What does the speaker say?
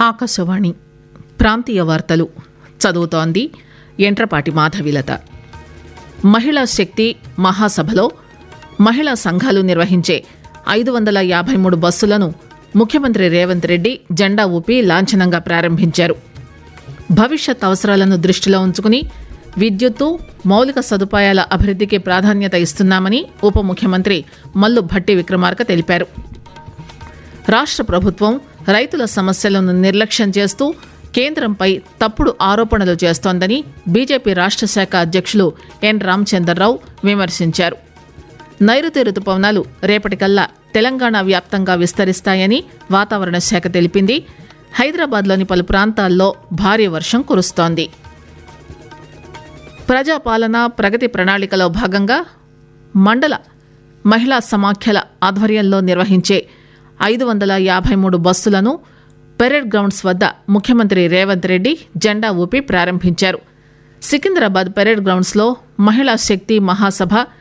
ఆకాశవాణి ప్రాంతీయ వార్తలు చదువుతోంది ఎంట్రపాటి మాధవిలత మహిళా శక్తి మహాసభలో మహిళా సంఘాలు నిర్వహించే ఐదు వందల యాభై మూడు బస్సులను ముఖ్యమంత్రి రేవంత్ రెడ్డి జెండా ఊపి లాంఛనంగా ప్రారంభించారు భవిష్యత్ అవసరాలను దృష్టిలో ఉంచుకుని విద్యుత్తు మౌలిక సదుపాయాల అభివృద్ధికి ప్రాధాన్యత ఇస్తున్నామని ఉప ముఖ్యమంత్రి మల్లు భట్టి విక్రమార్క తెలిపారు రాష్ట్ర ప్రభుత్వం రైతుల సమస్యలను నిర్లక్ష్యం చేస్తూ కేంద్రంపై తప్పుడు ఆరోపణలు చేస్తోందని బీజేపీ రాష్ట్ర శాఖ అధ్యక్షులు ఎన్ రామచంద్రరావు విమర్శించారు నైరుతి రుతుపవనాలు రేపటికల్లా తెలంగాణ వ్యాప్తంగా విస్తరిస్తాయని వాతావరణ శాఖ తెలిపింది హైదరాబాద్లోని పలు ప్రాంతాల్లో భారీ వర్షం కురుస్తోంది ప్రజాపాలన ప్రగతి ప్రణాళికలో భాగంగా మండల మహిళా సమాఖ్యల ఆధ్వర్యంలో నిర్వహించే ఐదు వందల యాభై మూడు బస్సులను పెరేడ్ గ్రౌండ్స్ వద్ద ముఖ్యమంత్రి రేవంత్ రెడ్డి జెండా ఊపి ప్రారంభించారు సికింద్రాబాద్ పెరేడ్ గ్రౌండ్స్లో మహిళా శక్తి మహాసభ